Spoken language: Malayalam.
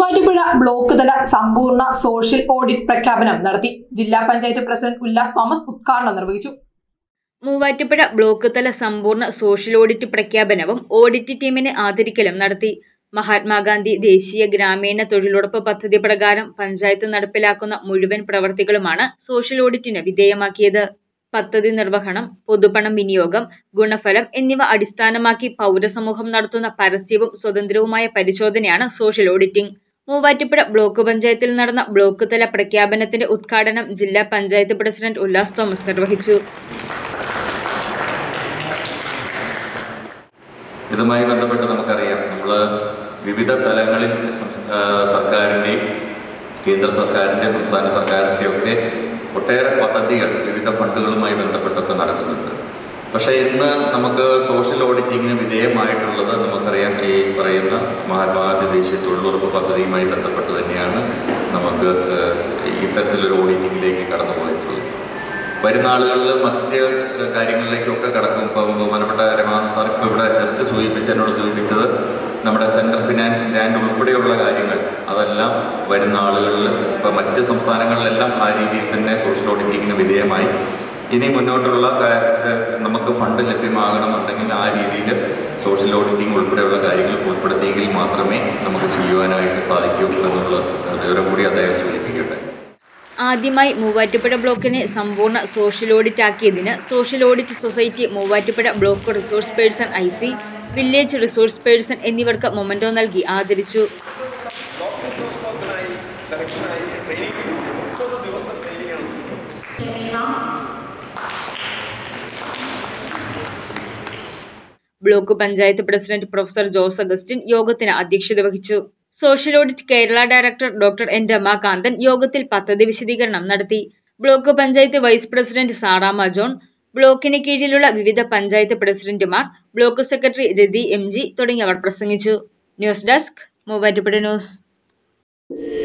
മൂവാറ്റുപുഴ ബ്ലോക്ക് തല സമ്പൂർണ്ണ സോഷ്യൽ ഓഡിറ്റ് പ്രഖ്യാപനം നടത്തി ജില്ലാ പഞ്ചായത്ത് പ്രസിഡന്റ് ഉല്ലാസ് തോമസ് ഉദ്ഘാടനം നിർവഹിച്ചു മൂവാറ്റുപുഴ ബ്ലോക്ക് തല സമ്പൂർണ്ണ സോഷ്യൽ ഓഡിറ്റ് പ്രഖ്യാപനവും ഓഡിറ്റ് ടീമിനെ ആദരിക്കലും നടത്തി മഹാത്മാഗാന്ധി ദേശീയ ഗ്രാമീണ തൊഴിലുറപ്പ് പദ്ധതി പ്രകാരം പഞ്ചായത്ത് നടപ്പിലാക്കുന്ന മുഴുവൻ പ്രവർത്തികളുമാണ് സോഷ്യൽ ഓഡിറ്റിന് വിധേയമാക്കിയത് പദ്ധതി നിർവഹണം പൊതുപണം വിനിയോഗം ഗുണഫലം എന്നിവ അടിസ്ഥാനമാക്കി പൗരസമൂഹം നടത്തുന്ന പരസ്യവും സ്വതന്ത്രവുമായ പരിശോധനയാണ് സോഷ്യൽ ഓഡിറ്റിംഗ് മൂവാറ്റുപുഴ ബ്ലോക്ക് പഞ്ചായത്തിൽ നടന്ന ബ്ലോക്ക് തല പ്രഖ്യാപനത്തിന്റെ ഉദ്ഘാടനം ജില്ലാ പഞ്ചായത്ത് പ്രസിഡന്റ് ഉല്ലാസ് തോമസ് നിർവഹിച്ചു ഇതുമായി ബന്ധപ്പെട്ട് നമുക്കറിയാം നമ്മൾ വിവിധ തലങ്ങളിൽ സംസ്- ആ, സർക്കാരിൻ്റെയും കേന്ദ്ര സർക്കാരിൻ്റെ സംസ്ഥാന സർക്കാരിൻ്റെ ഒക്കെ ഒട്ടേറെ പദ്ധതികൾ വിവിധ ഫണ്ടുകളുമായി ബന്ധപ്പെട്ടൊക്കെ നടക്കുന്നുണ്ട് പക്ഷേ ഇന്ന് നമുക്ക് സോഷ്യൽ ഓഡിറ്റിങ്ങിന് വിധേയമായിട്ടുള്ളത് നമുക്കറിയാം ഈ പറയുന്ന മഹാത്മാഗാന്ധി ദേശീയ തൊഴിലുറപ്പ് പദ്ധതിയുമായി ബന്ധപ്പെട്ട് തന്നെയാണ് നമുക്ക് ഏഹ്, ഇത്തരത്തിലൊരു ഓഡിറ്റിങ്ങിലേക്ക് കടന്നു പോയിട്ടുള്ളത് വരുന്ന ആളുകളിൽ മറ്റ് കാര്യങ്ങളിലേക്കൊക്കെ കടക്കും ഇപ്പം ബഹുമാനപ്പെട്ട രമാനന്ദ് സാർ ഇപ്പോൾ ഇവിടെ ജസ്റ്റ് സൂചിപ്പിച്ച് എന്നോട് സൂചിപ്പിച്ചത് നമ്മുടെ സെൻട്രൽ ഫിനാൻസ് ഗ്രാൻഡ് ഉൾപ്പെടെയുള്ള കാര്യങ്ങൾ അതെല്ലാം വരുന്ന ആളുകളിൽ ഇപ്പം മറ്റ് സംസ്ഥാനങ്ങളിലെല്ലാം ആ രീതിയിൽ തന്നെ സോഷ്യൽ ഓഡിറ്റിങ്ങിന് വിധേയമായി ഇനി മുന്നോട്ടുള്ള കാ- ഏഹ് നമുക്ക് ഫണ്ട് ലഭ്യമാകണമെന്നുണ്ടെങ്കിൽ ആ രീതിയിൽ സോഷ്യൽ ഓഡിറ്റിംഗ് ഉൾപ്പെടെയുള്ള കാര്യങ്ങൾ ഉൾപ്പെടുത്തിയെങ്കിൽ മാത്രമേ നമുക്ക് ചെയ്യുവാനായിട്ട് സാധിക്കൂ എന്നുള്ള വിവരം കൂടി അദ്ദേഹം സൂചിപ്പിക്കട്ടെ ആദ്യമായി മൂവാറ്റുപുഴ ബ്ലോക്കിനെ സമ്പൂർണ്ണ സോഷ്യൽ ഓഡിറ്റ് ആക്കിയതിന് social audit society Muvattupuzha block resource person I C village resource person എന്നിവർക്ക് മൊമന്റോ നൽകി ആദരിച്ചു ബ്ലോക്ക് റിസോഴ്സ് പേഴ്സണായി സെലക്ഷനായി ട്രെയിനിങ് മുപ്പത് ദിവസം ട്രെയിനിങ് ആണ് super block panchayat president professor Jose Augustine യോഗത്തിന് അധ്യക്ഷത വഹിച്ചു social audit Kerala director doctor N Ramakanthan യോഗത്തിൽ പദ്ധതി വിശദീകരണം നടത്തി block panchayat vice president Sarama John ബ്ലോക്കിന് കീഴിലുള്ള വിവിധ പഞ്ചായത്ത് പ്രസിഡന്റുമാർ block secretary Rathi M G തുടങ്ങിയവർ പ്രസംഗിച്ചു ന്യൂസ് ഡെസ്ക് മൂവാറ്റുപുഴ ന്യൂസ്